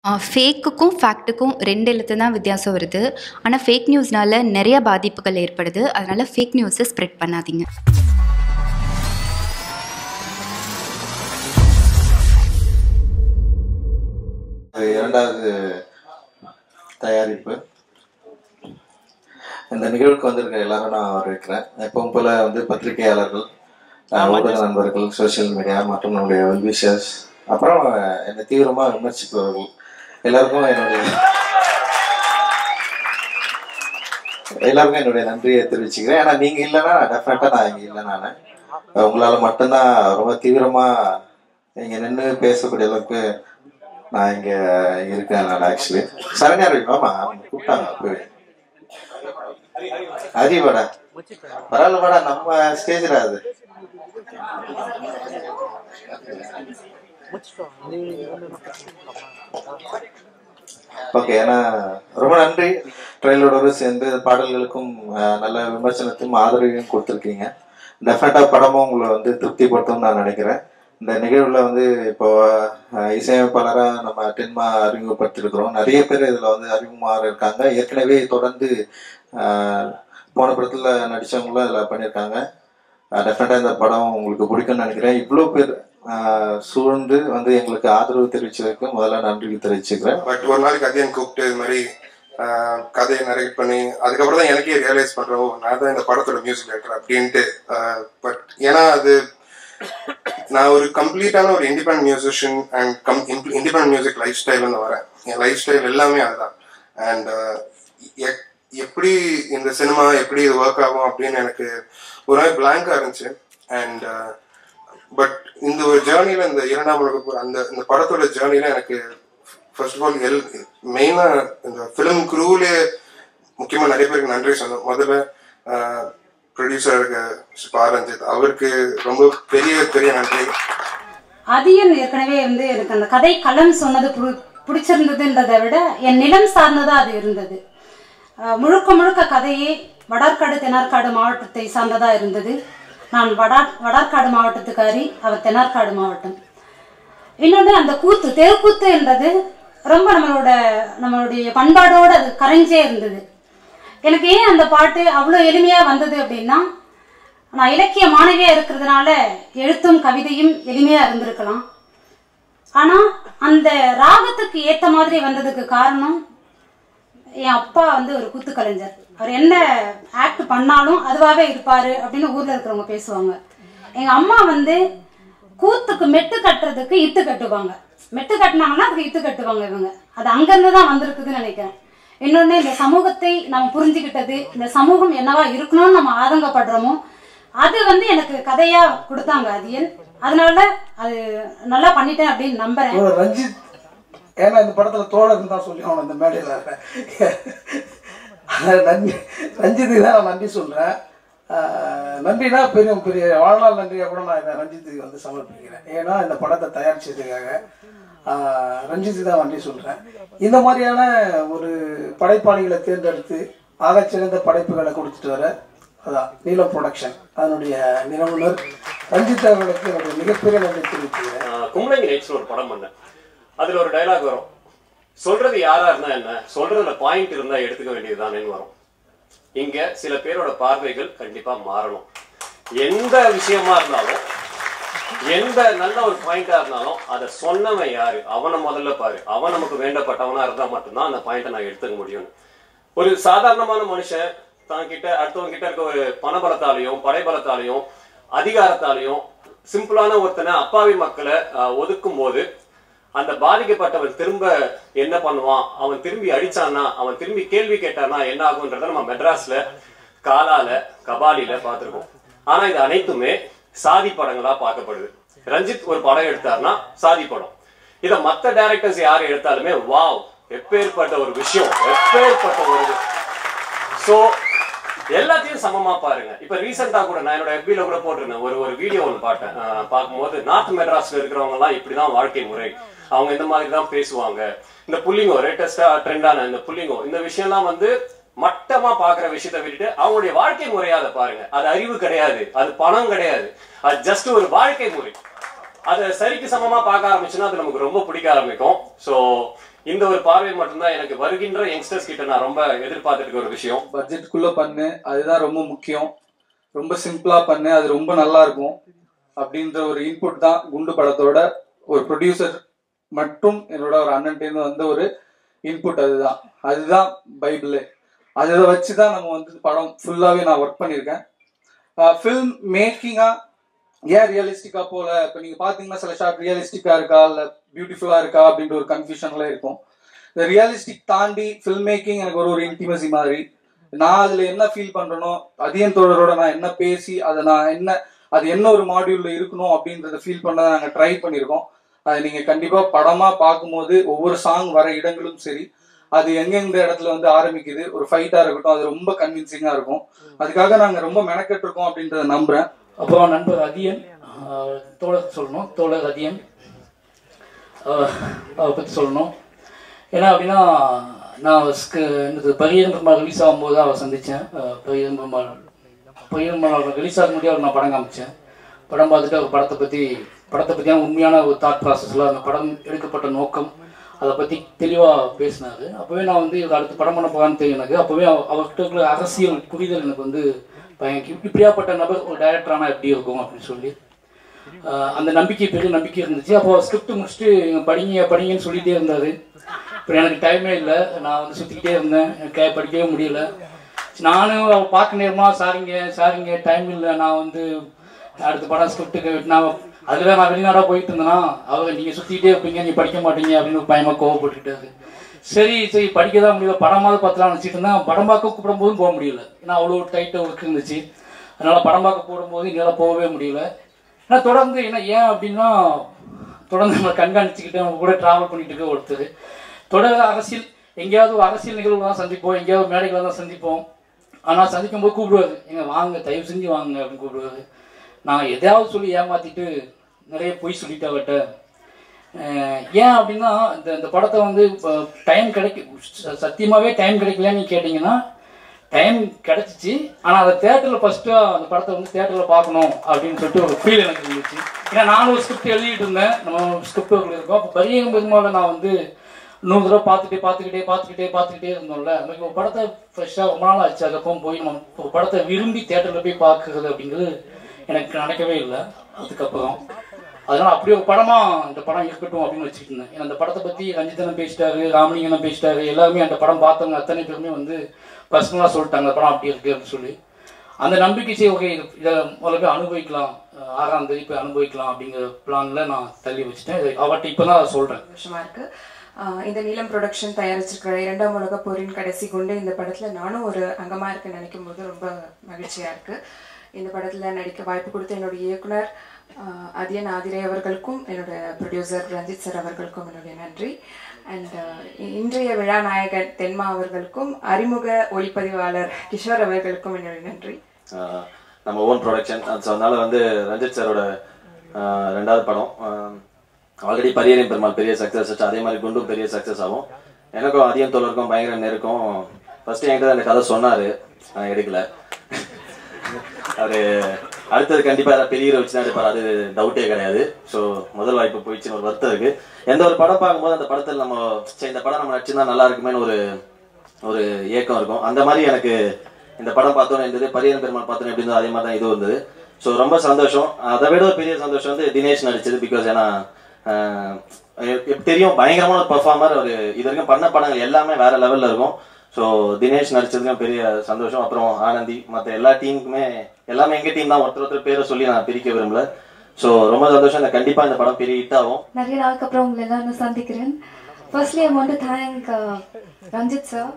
ஃபேக்குக்கும் ஃபேக்ட்டுக்கும் ரெண்டு எழுத்து தான் வித்தியாசம் வருது ஆனால் ஃபேக் நியூஸ்னால நிறைய பாதிப்புகள் ஏற்படுது அதனால் ஃபேக் நியூஸை ஸ்ப்ரெட் பண்ணாதீங்க இது இரண்டாவது தயாரிப்பு இந்த நிகழ்வுக்கு வந்திருக்க எல்லாரும் நான் வரவேற்கிறேன் எப்பவும் போல வந்து பத்திரிகையாளர்கள் அஹ், ஊடக நண்பர்கள் சோஷியல் மீடியா மற்றும் நம்முடைய வெல்விஷர்ஸ் அப்புறம் என்னை தீவிரமா விமர்சிப்பவர்கள் எல்லாருக்கும் என்னுடைய எல்லாருக்கும் என்னுடைய நன்றியை தெரிவிச்சுக்கிறேன் ஏன்னா நீங்க இல்லைன்னா டெஃபினட்டா நான் இங்க இல்லை நானு அஹ், உங்களால மட்டும்தான் ரொம்ப தீவிரமா இங்க நின்று பேசக்கூடிய அளவுக்கு நான் இங்க இருக்கேன் நான் ஆக்சுவலி சரண்யா ரவி ஆமா அவங்க கூப்பிட்டாங்க அப்பவே ஹரி வாடா பரவாயில்ல வாடா நம்ம ஸ்டேஜ்ல அது ஓகே ஏன்னா ரொம்ப நன்றி ட்ரெயிலரோட சேர்ந்து பாடல்களுக்கும் அஹ், நல்ல விமர்சனத்தையும் ஆதரவையும் கொடுத்துருக்கீங்க டெஃபினட்டா படமும் உங்களை வந்து திருப்திப்படுத்தும் நான் நினைக்கிறேன் இந்த நிகழ்வுல வந்து இப்போ அஹ், இசையமைப்பாளரா நம்ம டென்மா அறிமுகப்படுத்திருக்கிறோம் நிறைய பேர் இதுல வந்து அறிமுகமாக இருக்காங்க ஏற்கனவே தொடர்ந்து அஹ், போன படத்துல நடிச்சவங்களும் இதுல பண்ணியிருக்காங்க டெஃபினட்டா இந்த படம் உங்களுக்கு பிடிக்கும்னு நினைக்கிறேன் இவ்வளோ பேர் அஹ், சூழ்ந்து வந்து எங்களுக்கு ஆதரவு தெரிவிச்சதுக்கு முதல்ல நன்றி தெரிவிச்சுக்கிறேன் பட் ஒரு நாளைக்கு அதையும் கூப்பிட்டு இது மாதிரி ஆஹ், கதையை நரேட் பண்ணி அதுக்கப்புறம் தான் எனக்கே ரியலைஸ் பண்றோம் ஓ, நான் தான் இந்த படத்தோட மியூசிக் டைரக்டர் அப்படின்ட்டு பட் ஏன்னா அது நான் ஒரு கம்ப்ளீட்டான ஒரு independent musician and come independent music life style வரேன் என் லைஃப் ஸ்டைல் எல்லாமே அதுதான் அண்ட் எப்படி இந்த சினிமா எப்படி இது ஒர்க் ஆகும் அப்படின்னு எனக்கு ஒரு நாள் பிளாங்கா இருந்துச்சு அண்ட் பட் இந்த ஒரு ஜேர்னில இந்த இரண்டாம் உலக போர் அந்த இந்த படத்தோட ஜேர்னில எனக்கு ஃபர்ஸ்ட் ஆஃப் ஆல் எல் மெயினா இந்த ஃபிலிம் குரூலே முக்கியமா நிறைய பேருக்கு நன்றி சொல்லணும் முதல்ல ப்ரொடியூசருக்கு பாரஞ்சித் அவருக்கு ரொம்ப பெரிய பெரிய நன்றி அதியன் ஏற்கனவே வந்து எனக்கு அந்த கதை களம் சொன்னது புடி- பிடிச்சிருந்ததுன்றதை விட என் நிலம் சார்ந்ததா அது இருந்தது அஹ் முழுக்க முழுக்க கதையே வடார்காடு தென்னார்காடு மாவட்டத்தை சார்ந்ததா இருந்தது நான் வடா வடார்காடு மாவட்டத்துக்காரி அவர் தென்னார்காடு மாவட்டம் இன்னொன்று அந்த கூத்து தெருக்கூத்து என்றது ரொம்ப நம்மளோட நம்மளுடைய பண்பாடோட அது கரைஞ்சே இருந்தது எனக்கு ஏன் அந்த பாட்டு அவ்வளோ எளிமையாக வந்தது அப்படின்னா நான் இலக்கிய மாணவியா இருக்கிறதுனால எழுத்தும் கவிதையும் எளிமையா இருந்திருக்கலாம் ஆனா அந்த ராகத்துக்கு ஏத்த மாதிரி வந்ததுக்கு காரணம் என் அப்பா வந்து ஒரு கூத்து கலைஞர் அவர் என்ன ஆக்ட் பண்ணாலும் அதுவாகவே இருப்பாரு அப்படின்னு ஊர்ல இருக்கிறவங்க பேசுவாங்க எங்க அம்மா வந்து கூத்துக்கு மெட்டு கட்டுறதுக்கு இத்து கட்டுவாங்க மெட்டு கட்டினாங்கன்னா அதுக்கு இத்து கட்டுவாங்க இவங்க அது அங்கிருந்து தான் வந்திருக்குதுன்னு நினைக்கிறேன் இன்னொன்று இந்த சமூகத்தை நம்ம புரிஞ்சுக்கிட்டது இந்த சமூகம் என்னவா இருக்கணும்னு நம்ம ஆதங்கப்படுறோமோ அது வந்து எனக்கு கதையா கொடுத்தாங்க அதியன் அதனால அது நல்லா பண்ணிட்டேன் அப்படின்னு நம்புறேன் ஒரு ரஞ்சித் ஏன்னா இந்த படத்துல தோழர்னு தான் சொல்லி அவனை இந்த மேடையில் நன்றி ரஞ்சித்துக்கு தான் நான் நன்றி சொல்றேன் ஆஹ் நன்றினா பெரிய பெரிய வாழ்நாள் நன்றியாக கூட நான் இந்த ரஞ்சித்துக்கு வந்து சமர்ப்பிக்கிறேன் ஏன்னா இந்த படத்தை தயாரிச்சதுக்காக ஆஹ் ரஞ்சித்துக்கு தான் நன்றி சொல்றேன் இந்த மாதிரியான ஒரு படைப்பாளிகளை தேர்ந்தெடுத்து ஆகச்சிறந்த படைப்புகளை கொடுத்துட்டு வர அதான் நீலம் ப்ரொடக்ஷன் அதனுடைய நிறுவனர் ரஞ்சித் அவர்களுக்கு என்னுடைய மிகப்பெரிய நன்றி தெரிவித்துக்கிறேன் ஆஹ் கும்பலங்கி நைட்ஸ்னு ஒரு படம் பண்ணேன் அதுல ஒரு டயலாக் வரும் சொல்றது யாரா இருந்தா என்ன சொல்றதுல பாயிண்ட் இருந்தா எடுத்துக்க வேண்டியதுதானேன்னு வரும் இங்க சில பேரோட பார்வைகள் கண்டிப்பா மாறணும் எந்த விஷயமா இருந்தாலும் எந்த நல்ல ஒரு பாயிண்டா இருந்தாலும் அதை சொன்னவன் யாரு அவனை முதல்ல பாரு அவன் நமக்கு வேண்டப்பட்டவனா இருந்தா மட்டும்தான் அந்த பாயிண்ட்டை நான் எடுத்துக்க முடியும் ஒரு சாதாரணமான மனுஷன் தான் கிட்ட அடுத்தவங்க கிட்ட இருக்க ஒரு பணபலத்தாலையும் படைபலத்தாலையும் அதிகாரத்தாலையும் சிம்பிளான ஒருத்தனை அப்பாவி மக்களை ஆஹ், ஒதுக்கும் போது அந்த பாதிக்கப்பட்டவன் திரும்ப என்ன பண்ணுவான் அவன் திரும்பி அடிச்சானா அவன் திரும்பி கேள்வி கேட்டானா என்ன ஆகுன்றத நம்ம மெட்ராஸ்ல காலால கபாலில பார்த்திருக்கோம் ஆனா இது அனைத்துமே சாதி படங்களா பார்க்கப்படுது ரஞ்சித் ஒரு படம் எடுத்தாருன்னா சாதி படம் இத மத்த டைரக்டர்ஸ் யார் எடுத்தாலுமே வாவ் எப்பேற்பட்ட ஒரு விஷயம் எப்பேற்பட்ட ஒரு சோ எல்லாத்தையும் சமமா பாருங்க இப்ப ரீசெண்டா கூட நான் என்னோட FB-ல கூட போட்டிருந்தேன் ஒரு ஒரு வீடியோ ஒன்று பார்த்தேன் அஹ் பார்க்கும்போது நார்த் மெட்ராஸ்ல இருக்கிறவங்க எல்லாம் இப்படிதான் வாழ்க்கை முறை அவங்க இந்த மாதிரி தான் பேசுவாங்க இந்த புள்ளிங்கோ லேட்டஸ்டா ட்ரெண்டான இந்த புள்ளிங்கோ இந்த விஷயம்லாம் வந்து மட்டமா பாக்குற விஷயத்த விட்டுட்டு அவங்களுடைய வாழ்க்கை முறையை அதை பாருங்க அது அறிவு கிடையாது அது பணம் கிடையாது அது ஜஸ்ட் ஒரு வாழ்க்கை முறை அதை சரிக்கு சமமா பார்க்க ஆரம்பிச்சுன்னா அது நமக்கு ரொம்ப பிடிக்க ஆரம்பிக்கும் ஸோ இந்த ஒரு பார்வை மட்டும்தான் எனக்கு வருகின்ற யங்ஸ்டர்ஸ் கிட்ட நான் ரொம்ப எதிர்பார்த்துட்டு இருக்க ஒரு விஷயம் பட்ஜெட்குள்ள பண்ணு அதுதான் ரொம்ப முக்கியம் ரொம்ப சிம்பிளா பண்ணு அது ரொம்ப நல்லா இருக்கும் அப்படின்ற ஒரு இன்புட் தான் குண்டு படத்தோட ஒரு ப்ரொடியூசர் மற்றும் என்னோட ஒரு அண்ணன்ட்டேருந்து வந்த ஒரு இன்புட் அதுதான் அதுதான் பைபிளு அதை வச்சு தான் நம்ம வந்து படம் ஃபுல்லாகவே நான் ஒர்க் பண்ணியிருக்கேன் ஃபில்ம் மேக்கிங்காக ஏன் ரியலிஸ்டிக்காக போல இப்போ நீங்கள் பார்த்தீங்கன்னா சில ஷார்ட் ரியலிஸ்டிக்காக இருக்கா இல்லை பியூட்டிஃபுல்லாக இருக்கா அப்படின்ற ஒரு கன்ஃபியூஷன்லாம் இருக்கும் இந்த ரியலிஸ்டிக் தாண்டி ஃபில்ம் மேக்கிங் எனக்கு ஒரு ஒரு இன்டிமசி மாதிரி நான் அதில் என்ன ஃபீல் பண்ணுறனோ அதியன் தோழரோட நான் என்ன பேசி அதை நான் என்ன அது என்ன ஒரு மாடியூலில் இருக்கணும் அப்படின்றத ஃபீல் பண்ண நாங்கள் ட்ரை பண்ணியிருக்கோம் அதை நீங்கள் கண்டிப்பாக படமாக பார்க்கும்போது ஒவ்வொரு சாங் வர இடங்களும் சரி அது எங்கெந்த இடத்துல வந்து ஆரம்பிக்குது ஒரு ஃபைட்டாக இருக்கட்டும் அது ரொம்ப கன்வின்சிங்காக இருக்கும் அதுக்காக நாங்கள் ரொம்ப மெனக்கெட்டு இருக்கோம் அப்படின்றத நம்புகிறேன் அப்புறம் நண்பர் அதியன் ஆஹ் தோழர் சொல்லணும் தோழர் அதியன் ஆஹ் அவரை பற்றி சொல்லணும் ஏன்னா அப்படின்னா நான் ஸ்கு என்னது பரியன் பெருமாள் ரிலீஸ் ஆகும்போது அவரை சந்தித்தேன் பரியன் பெருமாள் பரியன் பெருமாள் ரிலீஸ் ஆக முடியாது அவர் நான் படம் காமிச்சேன் படம் பார்த்துட்டு அவர் படத்தை பற்றி படத்தை பற்றியான உண்மையான ஒரு தாட் ப்ராசஸில் அந்த படம் எடுக்கப்பட்ட நோக்கம் அதை பற்றி தெளிவாக பேசினாரு அப்போவே நான் வந்து இவர் அடுத்து படம் பண்ண போகிறான்னு தெரியும் எனக்கு அப்போவே அவ- அவர்கிட்ட இருக்கிற அரசியல் புரிதல் எனக்கு வந்து பயங்கர இப்படியாப்பட்ட நபர் ஒரு டைரக்டரானா எப்படி இருக்கும் அப்படின்னு சொல்லி ஆஹ் அந்த நம்பிக்கை பெரிய நம்பிக்கை இருந்துச்சு அப்போ ஸ்கிரிப்ட் முடிச்சுட்டு "இங்க படிங்க படிங்கன்னு சொல்லிட்டே இருந்தாரு இப்போ எனக்கு டைமே இல்லை நான் வந்து சுற்றிக்கிட்டே இருந்தேன் எனக்கு கே- படிக்கவே முடியல நானும் அவ பார்க்க நேரமா சாரிங்க சாரிங்க டைம் இல்லை நான் வந்து அடுத்த படம் ஸ்கிரிப்டுக்கு நான் அதில் நான் வெளிநாடாக போயிட்டு இருந்தேன்னா அவங்க நீங்கள் சுற்றிக்கிட்டே இருப்பீங்க நீ படிக்க மாட்டீங்க அப்படின்னு பயமாக கோவப்பட்டுக்கிட்டாரு சரி சரி படிக்க தான் முடியல படமாவது பார்த்துலாம் நினச்சிட்டு இருந்தேன் படம் பார்க்க கூப்பிடும்போதும் போக முடியல ஏன்னா அவ்வளோ டைட்டாக ஒர்க் இருந்துச்சு அதனால படம் பார்க்க போடும்போது என்னால் போகவே முடியல ஏன்னா தொடர்ந்து என்ன ஏன் அப்படின்னா தொடர்ந்து நம்ம கண்காணிச்சுக்கிட்டு அவங்க கூட ட்ராவல் பண்ணிட்டு இருக்க ஒருத்தர் தொடர் அரசியல் எங்கேயாவது ஒரு அரசியல் நிகழ்வு தான் சந்திப்போம் எங்கேயாவது மேடைகளை தான் சந்திப்போம் ஆனால் சந்திக்கும் போது கூப்பிடுவாரு எங்க வாங்க தயவு செஞ்சு வாங்க அப்படின்னு கூப்பிடுவாரு நான் எதையாவது சொல்லி ஏமாத்திட்டு நிறைய பொய் சொல்லிட்டு அவர்கிட்ட அஹ் ஏன் அப்படின்னா இந்த இந்த படத்தை வந்து டைம் கிடைக்க ச- சத்தியமாவே டைம் கிடைக்கலன்னு கேட்டிங்கன்னா டைம் கிடைச்சிச்சு ஆனால் அதை தேட்டரில் ஃபஸ்ட்டு அந்த படத்தை வந்து தேட்டரில் பார்க்கணும் அப்படின்னு சொல்லிட்டு ஒரு ஃபீல் எனக்கு இருந்துச்சு ஏன்னா நானும் ஒரு ஸ்கிரிப்ட் எழுதிட்டு இருந்தேன் நம்ம ஸ்கிரிப்ட் இருக்கோம் அப்போ பரியகம் பெருமாள் நான் வந்து நூறு தடவை பார்த்துட்டே பார்த்துக்கிட்டே பார்த்துக்கிட்டே பார்த்துக்கிட்டே இருந்தோம்ல நமக்கு ஒரு படத்தை ஃப்ரெஷ்ஷாக ரொம்ப நாள் ஆச்சு அதுக்கப்புறம் போய் நம்ம ஒரு படத்தை விரும்பி தேட்டரில் போய் பார்க்குறது அப்படிங்கிறது எனக்கு நினைக்கவே இல்லை அதுக்கப்புறம் அதனால அப்படி ஒரு படமா இந்த படம் இருக்கட்டும் அப்படின்னு வச்சுட்டு இருந்தேன் ஏன்னா அந்த படத்தை பத்தி ரஞ்சிதனம் பேசிட்டாரு ராமலிங்கனம் பேசிட்டாரு எல்லாருமே அந்த படம் பார்த்தவங்க அத்தனை பேருமே வந்து பர்சனலா சொல்லிட்டாங்க அந்த படம் அப்படி இருக்கு அப்படின்னு சொல்லி அந்த நம்பிக்கை சரி ஓகே இதை முதல்ல போய் அனுபவிக்கலாம் அஹ் ஆறாம் தேதி போய் அனுபவிக்கலாம் அப்படிங்கிற பிளான்ல நான் தள்ளி வச்சுட்டேன் இது அவர்கிட்ட இப்போ தான் சொல்றேன் சந்தோஷமா இருக்கு ஆஹ் இந்த நீலம் ப்ரொடக்ஷன் தயாரிச்சிருக்கிற இரண்டாம் உலக போரின் கடைசி குண்டு இந்த படத்துல நானும் ஒரு அங்கமா இருக்க நினைக்கும் போது ரொம்ப மகிழ்ச்சியா இருக்கு இந்த படத்துல நடிக்க வாய்ப்பு கொடுத்த என்னுடைய இயக்குனர் ஆஹ் அதியன் ஆதிரே அவர்களுக்கும் என்னோட ப்ரொடியூசர் ரஞ்சித் சார் அவர்களுக்கும் என்னுடைய நன்றி அண்ட் இன்றைய விழா நாயகர் தென்மா அவர்களுக்கும் அறிமுக ஒளிப்பதிவாளர் கிஷோர் அவர்களுக்கும் என்னுடைய நன்றி ஆஹ் நம்ம ஓன் ப்ரொடக்ஷன் ஸோ அதனால வந்து ரஞ்சித் சாரோட ஆஹ் ரெண்டாவது படம் ஆல்ரெடி பரியரின் பெருமாள் பெரிய சக்ஸஸ் ஆச்சு அதே மாதிரி குண்டும் பெரிய சக்ஸஸ் ஆகும் எனக்கும் அதிகம் தோழருக்கும் பயங்கர நெருக்கம் ஃபர்ஸ்ட் என்கிட்ட தான் இந்த கதை சொன்னாரு நான் எடுக்கல அவரு அடுத்தது கண்டிப்பா ஏதாவது பெரிய வச்சு தான் எடுப்பார் அது டவுட்டே கிடையாது ஸோ முதல் வாய்ப்பு போயிடுச்சுன்னு ஒரு வருத்தம் இருக்கு எந்த ஒரு படம் பார்க்கும்போது அந்த படத்தில் நம்ம சரி இந்த படம் நம்ம நடிச்சிருந்தா நல்லா இருக்குமேன்னு ஒரு ஒரு ஏக்கம் இருக்கும் அந்த மாதிரி எனக்கு இந்த படம் பார்த்தோன்னு இருந்தது பரியன் பெருமாள் பார்த்தோன்னு எப்படி இருந்தது அதே மாதிரி தான் இதுவும் இருந்தது ஸோ ரொம்ப சந்தோஷம் அதை விட ஒரு பெரிய சந்தோஷம் வந்து தினேஷ் நடிச்சது பிகாஸ் ஏன்னா ஆஹ், எப்- எப் தெரியும் பயங்கரமான ஒரு பர்ஃபார்மர் ஒரு இது வரைக்கும் பண்ண படங்கள் எல்லாமே வேற லெவல்ல இருக்கும் ஸோ தினேஷ் நடிச்சதுக்கும் பெரிய சந்தோஷம் அப்புறம் ஆனந்தி மற்ற எல்லா டீமுக்குமே எல்லாமே எங்க டீம் தான் ஒருத்தர் ஒருத்தர் பேரை சொல்லி நான் பிரிக்க விரும்பல ஸோ ரொம்ப சந்தோஷம் இந்த கண்டிப்பா இந்த படம் பெரிய ஹிட் ஆகும் நிறைய நாளுக்கு அப்புறம் உங்களை எல்லாரும் சந்திக்கிறேன் firstly I want to thank Ranjith sir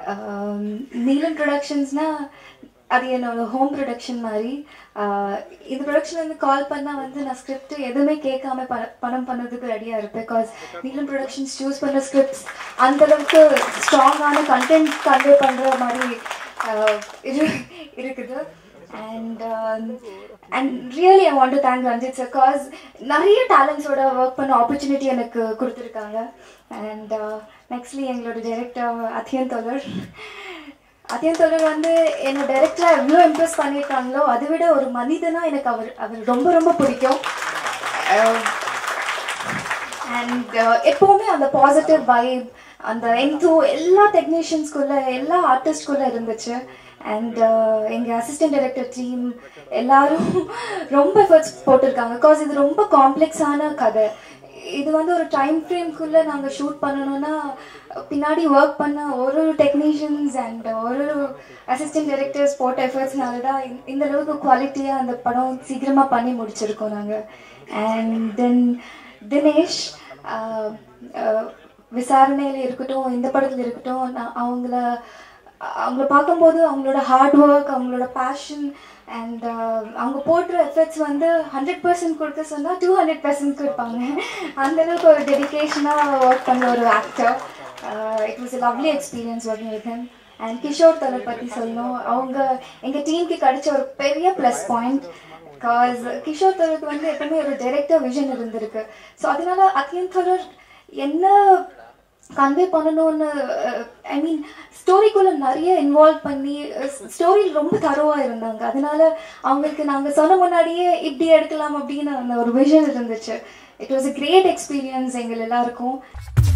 Neelam ப்ரொடக்ஷன்ஸ்னா அது என்னோட ஹோம் ப்ரொடக்ஷன் மாதிரி Uh, இந்த ப்ரொடக்ஷன் வந்து கால் பண்ணால் வந்து நான் ஸ்கிரிப்ட் எதுவுமே கேட்காம ப பணம் பண்ணதுக்கு ரெடியாக இருப்பேன் பிகாஸ் நீலம் ப்ரொடக்ஷன்ஸ் சூஸ் பண்ணுற ஸ்கிரிப்ட்ஸ் அந்தளவுக்கு ஸ்ட்ராங்கான கண்டென்ட் கன்வே பண்ணுற மாதிரி uh, இரு இருக்குது and and really I want to thank Ranjith sir cause நிறைய டேலண்ட்ஸோட ஒர்க் பண்ண ஆப்பர்ச்சுனிட்டி எனக்கு கொடுத்துருக்காங்க அண்ட் நெக்ஸ்ட்லி எங்களோட டைரக்டர் அத்தியன் தோழர் அத்தியன் தோழர் வந்து என்னோட டைரக்டராக எவ்வளோ இம்ப்ரெஸ் பண்ணியிருக்காங்களோ அதை விட ஒரு மனிதனா எனக்கு அவர் அவர் ரொம்ப ரொம்ப பிடிக்கும் அண்ட் எப்போவுமே அந்த பாசிட்டிவ் வைப் அந்த என்தூ எல்லா டெக்னீஷியன்ஸ்குள்ள எல்லா ஆர்டிஸ்ட்குள்ள இருந்துச்சு அண்ட் எங்கள் அசிஸ்டன்ட் டைரக்டர் டீம் எல்லாரும் ரொம்ப எஃபர்ட்ஸ் போட்டிருக்காங்க பிகாஸ் இது ரொம்ப காம்ப்ளெக்ஸான கதை இது வந்து ஒரு டைம் ஃப்ரேம்குள்ளே நாங்கள் ஷூட் பண்ணணும்னா பின்னாடி ஒர்க் பண்ண ஒரு ஒரு டெக்னீஷியன்ஸ் அண்ட் ஒரு ஒரு அசிஸ்டன்ட் டைரக்டர்ஸ் போட்ட எஃபர்ட்ஸ்னால தான் இந்த- இந்த அளவுக்கு குவாலிட்டியாக அந்த படம் சீக்கிரமாக பண்ணி முடிச்சிருக்கோம் நாங்கள் அண்ட் தென் தினேஷ் ஆஹ், ஆஹ், விசாரணையில் இருக்கட்டும் இந்த படத்தில் இருக்கட்டும் நான் அவங்கள அவங்கள பார்க்கும்போது அவங்களோட ஹார்ட் ஒர்க் அவங்களோட பேஷன் அண்ட் அவங்க போடுற எஃபர்ட்ஸ் வந்து ஹண்ட்ரட் பர்சன்ட் கொடுக்க சொன்னால் டூ ஹண்ட்ரட் பர்சன்ட் கொடுப்பாங்க அந்த அளவுக்கு ஒரு டெடிக்கேஷனாக ஒர்க் பண்ண ஒரு actor it was a lovely experience working with him and Kishore தலை பற்றி சொல்லணும் அவங்க எங்கள் டீமுக்கு கிடைச்ச ஒரு பெரிய ப்ளஸ் பாயிண்ட் பிகாஸ் கிஷோர் தருக்கு வந்து எப்பவுமே ஒரு டைரக்டர் விஷன் இருந்திருக்கு ஸோ அதனால அத்தியன் தரர் என்ன கன்வே பண்ணணும்னு ஐ மீன் ஸ்டோரிக்குள்ளே நிறைய இன்வால்வ் பண்ணி ஸ்டோரி ரொம்ப தரோவாக இருந்தாங்க அதனால அவங்களுக்கு நாங்கள் சொன்ன முன்னாடியே இப்படி எடுக்கலாம் அப்படின்னு அந்த ஒரு விஷன் இருந்துச்சு it was a great experience எங்கள் எல்லாருக்கும்